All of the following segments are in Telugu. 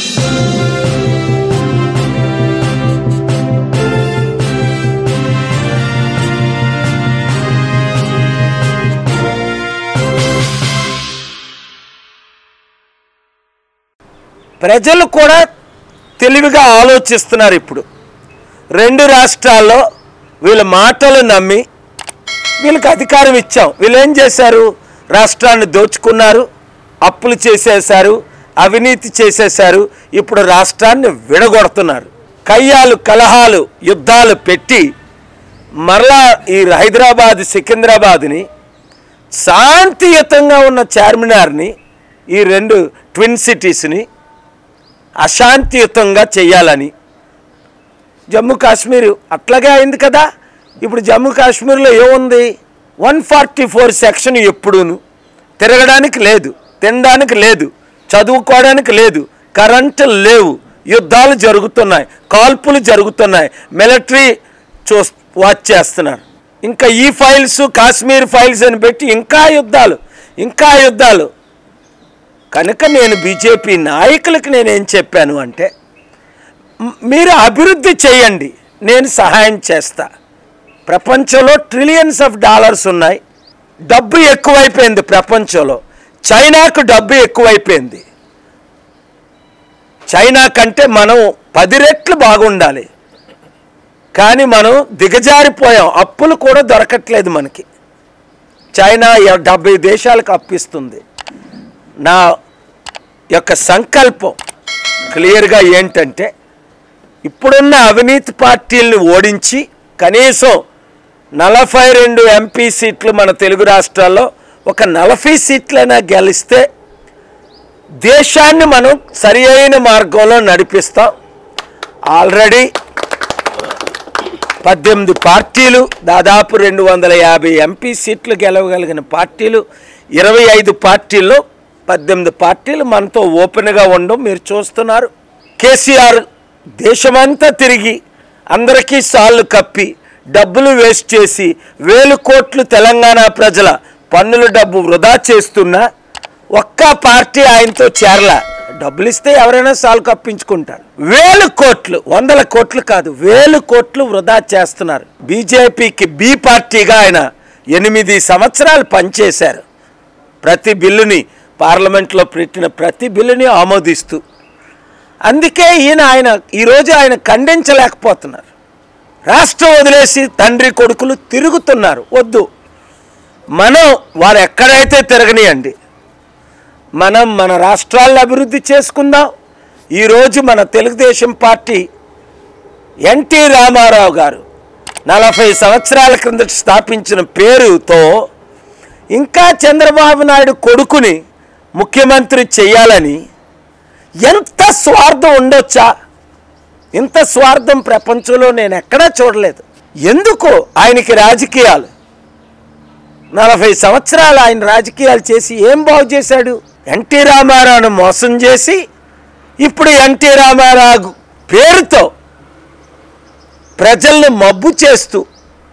ప్రజలు కూడా తెలివిగా ఆలోచిస్తున్నారు ఇప్పుడు రెండు రాష్ట్రాల్లో వీళ్ళ మాటలు నమ్మి వీళ్ళకి అధికారం ఇచ్చాం వీళ్ళు ఏం చేశారు రాష్ట్రాన్ని దోచుకున్నారు అప్పులు చేసేశారు అవినీతి చేసేశారు ఇప్పుడు రాష్ట్రాన్ని విడగొడుతున్నారు కయ్యాలు కలహాలు యుద్ధాలు పెట్టి మరలా ఈ హైదరాబాద్ సికింద్రాబాద్ని శాంతియుతంగా ఉన్న చార్మినార్ని ఈ రెండు ట్విన్ సిటీస్ని అశాంతియుతంగా చేయాలని జమ్మూ కాశ్మీర్ అట్లాగే అయింది కదా ఇప్పుడు జమ్మూ కాశ్మీర్లో ఏముంది వన్ ఫార్టీ ఫోర్ సెక్షన్ ఎప్పుడూను తిరగడానికి లేదు తినడానికి లేదు చదువుకోవడానికి లేదు కరెంటు లేవు యుద్ధాలు జరుగుతున్నాయి కాల్పులు జరుగుతున్నాయి మిలిటరీ చూ వాచ్ చేస్తున్నారు ఇంకా ఈ ఫైల్స్ కాశ్మీర్ ఫైల్స్ అని పెట్టి ఇంకా యుద్ధాలు ఇంకా యుద్ధాలు కనుక నేను బీజేపీ నాయకులకు నేనేం చెప్పాను అంటే మ్- మీరు అభివృద్ధి చేయండి నేను సహాయం చేస్తా ప్రపంచంలో ట్రిలియన్స్ ఆఫ్ డాలర్స్ ఉన్నాయి డబ్బు ఎక్కువైపోయింది ప్రపంచంలో చైనాకు డబ్బు ఎక్కువైపోయింది చైనా కంటే మనం పది రెట్లు బాగుండాలి కానీ మనం దిగజారిపోయాం అప్పులు కూడా దొరకట్లేదు మనకి చైనా ఎ- డెబ్బై దేశాలకు అప్పిస్తుంది నా యొక్క సంకల్పం క్లియర్గా ఏంటంటే ఇప్పుడున్న అవినీతి పార్టీలను ఓడించి కనీసం నలభై రెండు ఎంపీ సీట్లు మన తెలుగు రాష్ట్రాల్లో ఒక నలభై సీట్లైనా గెలిస్తే దేశాన్ని మనం సరి అయిన మార్గంలో నడిపిస్తాం ఆల్రెడీ పద్దెనిమిది పార్టీలు దాదాపు రెండు వందల యాభై ఎంపీ సీట్లు గెలవగలిగిన పార్టీలు ఇరవై ఐదు పార్టీల్లో పద్దెనిమిది పార్టీలు మనతో ఓపెన్గా ఉండడం మీరు చూస్తున్నారు కేసీఆర్ దేశమంతా తిరిగి అందరికీ సాళ్ళు కప్పి డబ్బులు వేస్ట్ చేసి వేలు కోట్లు తెలంగాణ ప్రజల పన్నుల డబ్బు వృధా చేస్తున్నా ఒక్క పార్టీ ఆయనతో చేరల డబ్బులు ఇస్తే ఎవరైనా సాలు కప్పించుకుంటారు వేలు కోట్లు వందల కోట్లు కాదు వేలు కోట్లు వృధా చేస్తున్నారు బీజేపీకి బి పార్టీగా ఆయన ఎనిమిది సంవత్సరాలు పనిచేశారు ప్రతి బిల్లుని పార్లమెంట్లో పెట్టిన ప్రతి బిల్లుని ఆమోదిస్తూ అందుకే ఈయన ఆయన ఈరోజు ఆయన ఖండించలేకపోతున్నారు రాష్ట్రం వదిలేసి తండ్రి కొడుకులు తిరుగుతున్నారు వద్దు మనం వారు ఎక్కడైతే తిరగనియండి మనం మన రాష్ట్రాలను అభివృద్ధి చేసుకుందాం ఈరోజు మన తెలుగుదేశం పార్టీ ఎన్టీ రామారావు గారు నలభై సంవత్సరాల క్రిందట స్థాపించిన పేరుతో ఇంకా చంద్రబాబు నాయుడు కొడుకుని ముఖ్యమంత్రి చేయాలని ఎంత స్వార్థం ఉండొచ్చా ఇంత స్వార్థం ప్రపంచంలో నేను ఎక్కడా చూడలేదు ఎందుకు ఆయనకి రాజకీయాలు నలభై సంవత్సరాలు ఆయన రాజకీయాలు చేసి ఏం బాగు చేశాడు ఎన్టీ రామారావును మోసం చేసి ఇప్పుడు ఎన్టీ రామారావు పేరుతో ప్రజల్ని మబ్బు చేస్తూ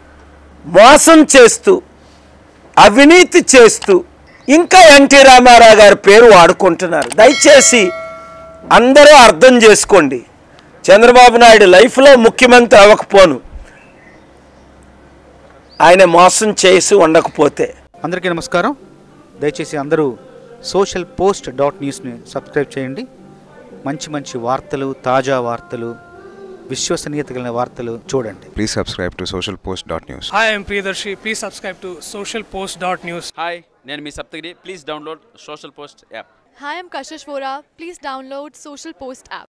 మోసం చేస్తూ అవినీతి చేస్తూ ఇంకా ఎన్టీ రామారావు గారి పేరు వాడుకుంటున్నారు దయచేసి అందరూ అర్థం చేసుకోండి చంద్రబాబు నాయుడు లైఫ్లో ముఖ్యమంత్రి అవ్వకపోను ఆయన మోసం చేసి ఉండకపోతే అందరికీ నమస్కారం దయచేసి అందరూ సోషల్ పోస్ట్ డాట్ న్యూస్ని సబ్స్క్రైబ్ చేయండి మంచి మంచి వార్తలు తాజా వార్తలు విశ్వసనీయత కలిగిన వార్తలు చూడండి Please subscribe to socialpost.news. Hi, I'm Priyadarshi. Please subscribe to socialpost.news. Hi నేను మీ Saptagiri please download social post app Hi, I'm Kashish Vora. Please download Social Post app.